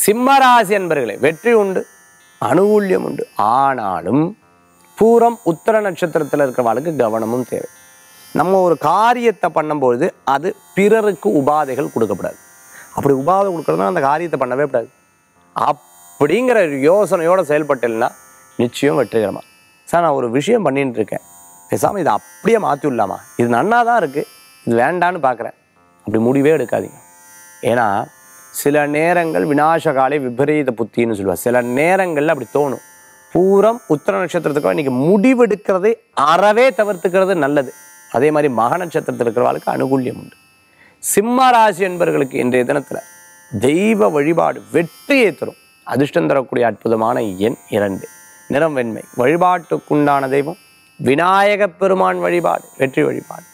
சிம்மராசி என்பர்களே வெற்றி உண்டு அனுகூல்யம் உண்டு ஆனாலும் பூரம் உத்தர நட்சத்திரத்தில் இருக்கிறவளுக்கு கவனமும் தேவை நம்ம ஒரு காரியத்தை பண்ணும்போது அது பிறருக்கு உபாதைகள் கொடுக்கப்படாது அப்படி உபாதை கொடுக்கறதுனா அந்த காரியத்தை பண்ணவே கூடாது அப்படிங்கிற ஒரு யோசனையோடு செயல்பட்டேன்னா நிச்சயம் வெற்றிகரமா சார் நான் ஒரு விஷயம் பண்ணிட்டு இருக்கேன் பேசாமல் இதை அப்படியே மாற்றி விடலாமா இது நன்னா தான் இருக்குது இது வேண்டான்னு பார்க்குறேன் அப்படி முடிவே எடுக்காதீங்க ஏன்னா சில நேரங்கள் விநாசகாலை விபரீத புத்தின்னு சொல்லுவாள் சில நேரங்களில் அப்படி தோணும் பூரம் உத்தர நட்சத்திரத்துக்கு இன்னைக்கு முடிவெடுக்கிறதை அறவே தவிர்த்துக்கிறது நல்லது அதே மாதிரி மக நட்சத்திரத்தில் இருக்கிறவர்களுக்கு அனுகூல்யம் உண்டு சிம்ம ராசி என்பவர்களுக்கு இன்றைய தினத்தில் தெய்வ வழிபாடு வெற்றியை தரும் அதிர்ஷ்டம் தரக்கூடிய அற்புதமான எண் இரண்டு நிறம் வெண்மை வழிபாட்டுக்குண்டான தெய்வம் விநாயகப் பெருமான் வழிபாடு வெற்றி வழிபாடு